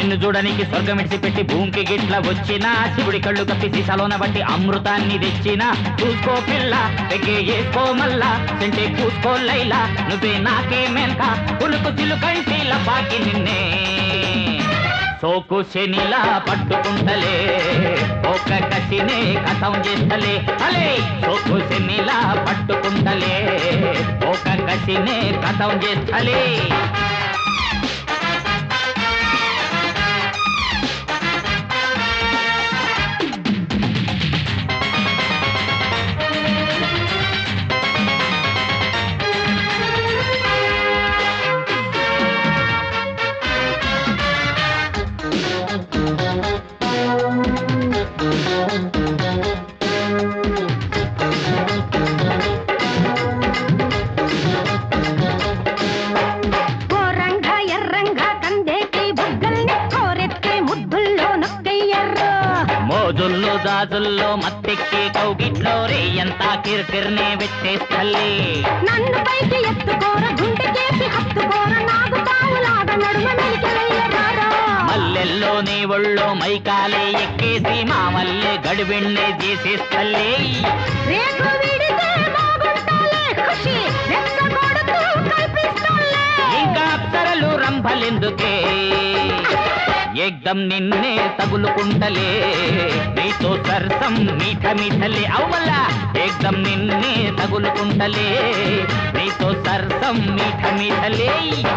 నిన్ను చూడనికి స్వర్గం పెట్టి భూమికి గిట్ల వచ్చిన శివుడి కళ్ళు కప్పి సీసాలోన బట్టి అమృతాన్ని తెచ్చిన చూసుకో పిల్ల పెగే వేసుకో మల్లా సెంటే పూసుకో లైలా నువ్వే నాకే మేల్క పులుకు చిలుకంటిల పాకి నిన్నే సోకు శనిలా పట్టుకుంటలే ఒక కసినే కథం చేస్తలే అలే సోకు శనిలా పట్టుకుంటలే ఒక కసినే కథం చేస్తలే కోరంగా ఎర్రంగా కందేటి బుగ్గల్ని కోరెత్తే ముద్దుల్లో నొక్కయ్యర్రు మోజుల్లో దాజుల్లో మత్తెక్కి కౌగిట్లో రే ఎంత కిర్కిర్నే పెట్టేస్తల్లి నన్ను పైకి ఎత్తుకోర గుండెకేసి హత్తుకోర నాగు పావులాగా నడుమ మెలికి వెళ్ళరారా మల్లెల్లో నీ ఒళ్ళో మైకాలే ఎక్కేసి మా మల్లె గడిబిండే చేసేస్తల్లి రేపు విడితే బాగుంటాలే ఖుషి రెచ్చగొడుతూ కల్పిస్తాలే ఇంకా అప్సరలు రంభలెందుకే ఏకదం నిన్నే తగులుకుంటలే నీతో సరసం మీఠ మీఠలే అవ్వల ఏకదం నిన్నే తగులుకుంటలే నీతో సరసం మీఠ మీఠలే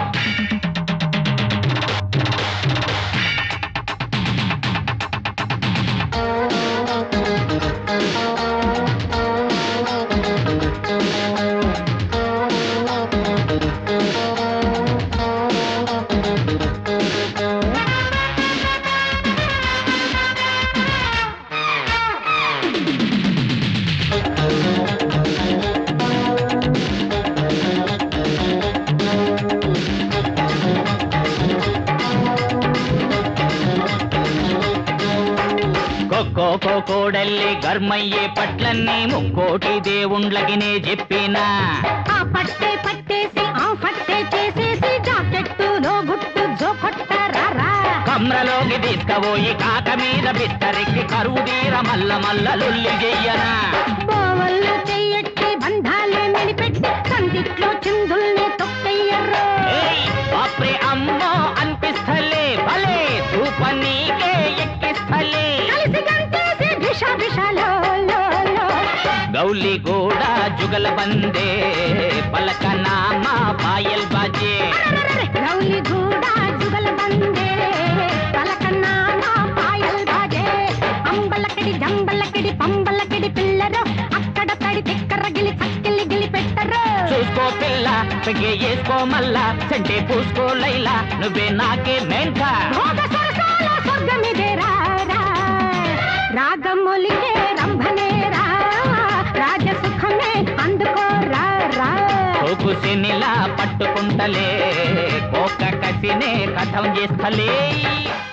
కొక్కో కోడల్లి గర్మయ్యే పట్లన్నీ ముక్కోటి దేవుండ్లకినే చెప్పినా ఆ పట్టే పట్టేసి ఆ పట్టే చేసేసి జాకెట్టులో గుట్టు జోకొట్టరారా కమ్రలోకి తీసుకపోయి కాక మీద బిస్తరెక్కి కరువు తీర మల్ల మల్ల లొల్లి చెయ్యనా బావల్లో చెయ్యట్టి బంధాలే మెలిపెట్టి సందిట్లో చిందుల్ని తొక్కయ్యర్రు ఏయ్ బాప్రే అమ్మో అనిపిస్తలే భలే ధూప నీకే ఎక్కిస్తలే కలిసి గంతేసి భిష భిషలో లో, లో. గౌలి కూడా జుగల బందే పలక నామ పాయల్ బాజే అరెరెరెరె, రౌలి గూడా జుగల బందే పలకన్నా నా పాయల్ బాజే అంబలకడి జంబలకడి పంబలకడి పిల్లరు అక్కడ తడి తిక్కర గిలి చక్కిలి గిలి పెట్టరు చూసుకో పిల్ల పెగే వేసుకో మల్లా సెంటే పూసుకో లైలా నువ్వే నాకే మెంకా భోగ సరసాల స్వర్గమిదే రా రా. రాగములికే రంభనేరా రాజసుఖమే అందుకో రా రా సోకుసినిలా పట్టుకుంటలే కోక కసినే కథం చేస్తలే